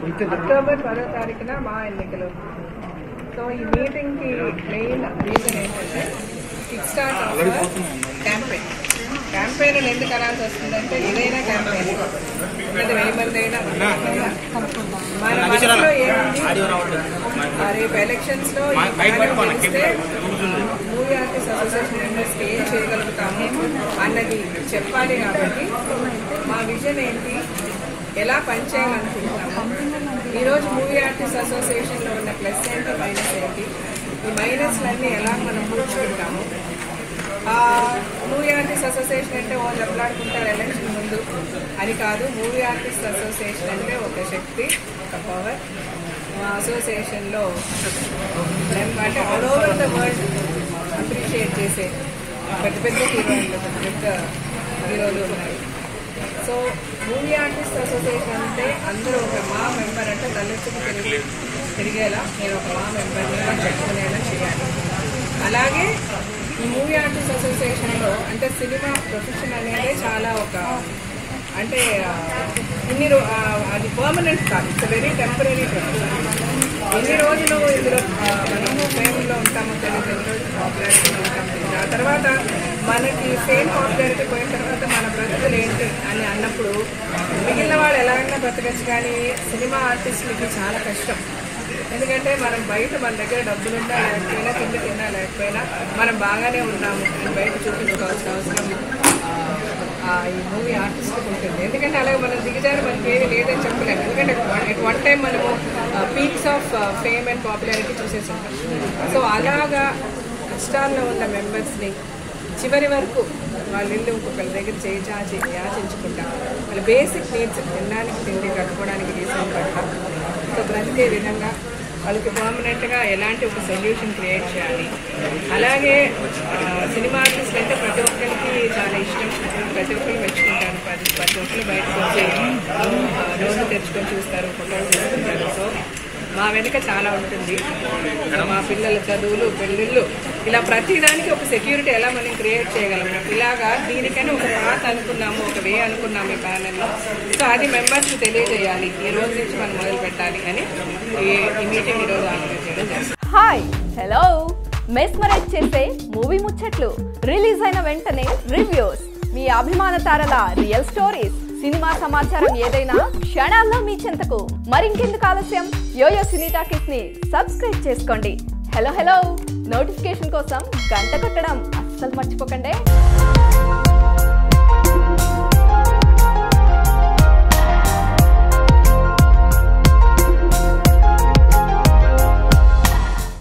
October పదో తారీఖున మా ఎన్నికలు సో ఈ మీటింగ్ కి మెయిన్ రీజన్ ఏంటంటే కిక్ స్టార్ట్ క్యాంపెయిన్ క్యాంపెయిన్ ఎందుకు అనాల్సి వస్తుందంటే ఏదైనా క్యాంపెయిన్ అది వెయ్యి మంది అయినా మన మనసులో ఏముంది ఆ రేపు ఎలక్షన్స్ లో ఈ బ్యానర్ గెలిస్తే మూవీ ఆర్టిస్ట్ అసోసియేషన్ మెంబర్స్ ఏం చేయగలుగుతాము అన్నది చెప్పాలి కాబట్టి మా విజన్ ఏంటి ఎలా పనిచేయాలనుకుంటున్నాము ఈరోజు మూవీ ఆర్టిస్ట్ అసోసియేషన్ లో ఉన్న ప్లస్ ఏంటి మైనస్ ఏంటి ఈ మైనస్లన్నీ ఎలా మనం కూర్చుంటాము మూవీ ఆర్టిస్ట్ అసోసియేషన్ అంటే వాళ్ళు ఎట్లాడుకుంటారు ఎలక్షన్ ముందు అని కాదు మూవీ ఆర్టిస్ట్ అసోసియేషన్ అంటే ఒక శక్తి ఒక పవర్ మా అసోసియేషన్లో అంటే all over the world appreciate చేసే పెద్ద పెద్ద హీరోయిన్లు పెద్ద పెద్ద హీరోలు ఉన్నాయి సో మూవీ ఆర్టిస్ట్ అసోసియేషన్ అంటే అందరూ ఒక మా మెంబర్ అంటే తలెత్తుకు తిరిగి తిరిగేలా నేను ఒక మా మెంబర్ని చెప్పుకునేలా చేయాలి అలాగే ఈ మూవీ ఆర్టిస్ట్ అసోసియేషన్లో అంటే సినిమా ప్రొఫెషన్ అనేది చాలా ఒక అంటే ఆ, ఇన్ని రో ఆ, అది పర్మనెంట్ కాదు ఇట్స్ వెరీ టెంపరీ ప్రొఫెషన్ ఎన్ని రోజులు ఇందులో ఆ, మనము ఫేమ్లో ఉంటామో తెలియదు ఎన్ని రోజులు పాపులారిటీలో ఉంటామో తెలియదు ఆ తర్వాత మనకి ఫేమ్ పాపులారిటీ పోయిన తర్వాత మన బ్రతుకులు ఏంటి అని అన్నప్పుడు మిగిలిన వాళ్ళు ఎలాగైనా బ్రతకచ్చు కానీ సినిమా ఆర్టిస్టులకి చాలా కష్టం ఎందుకంటే మనం బయట మన దగ్గర డబ్బులున్నా లేకపోయినా తిండి తిన్నా లేకపోయినా మనం బాగానే ఉన్నాము అని బయట చూపించుకోవాల్సిన అవసరం ఆ, ఆ, ఈ మూవీ ఆర్టిస్ట్కి ఉంటుంది ఎందుకంటే అలాగే మనం దిగజారి మనకి ఏది లేదని చెప్పలేము ఎందుకంటే ఎట్ వన్ టైం మనము peaks of fame and popularity చూసేసి ఉంటాం సో అలాగా కష్టాల్లో ఉన్న మెంబర్స్ని చివరి వరకు వాళ్ళ ఇల్లు ఇంకొకరి దగ్గర చేయి చాచి యాచించుకుంటా వాళ్ళ బేసిక్ నీడ్స్ తినడానికి తిండి కట్టుకోవడానికి రీజన్ పట్ల సో బ్రతికే విధంగా వాళ్ళకి పర్మనెంట్గా ఎలాంటి ఒక సొల్యూషన్ క్రియేట్ చేయాలి అలాగే ఆ, సినిమా ఆర్టిస్ట్ అంటే ప్రతి ఒక్కరికి చాలా ఇష్టం ప్రతి ఒక్కరు మెచ్చుకుంటారు ప్రతి ప్రతి ఒక్కరు బయటకు వచ్చి ఆ, నోరు తెరుచుకొని చూస్తారు ఫోటోలు తీసుకుంటారు సో మా వెనుక చాలా ఉంటుంది సో మా పిల్లల చదువులు పెళ్ళిళ్ళు ఇలా ప్రతిదానికి ఒక సెక్యూరిటీ ఎలా మనం క్రియేట్ చేయగలం ఇలాగా దీనికని ఒక పాత అనుకున్నాము ఒక వే అనుకున్నాము ఈ ప్యానెల్లో సో అది మెంబర్స్ తెలియజేయాలి ఈ రోజు నుంచి మనం మొదలు పెట్టాలి అని ఈ ఈ మీటింగ్ ఈరోజు ఆర్గనైజ్ చేయడం జరిగింది హాయ్ హలో మెస్మరైజ్ చేసే మూవీ ముచ్చట్లు రిలీజ్ అయిన వెంటనే రివ్యూస్ మీ అభిమాన తారల రియల్ స్టోరీస్ సినిమా సమాచారం ఏదైనా క్షణాల్లో మీ చెంతకు మరింకెందుకు ఆలస్యం యోయో సినీ టాకీస్ ని సబ్స్క్రైబ్ చేసుకోండి హలో హలో నోటిఫికేషన్ కోసం గంట కొట్టడం అస్సలు మర్చిపోకండి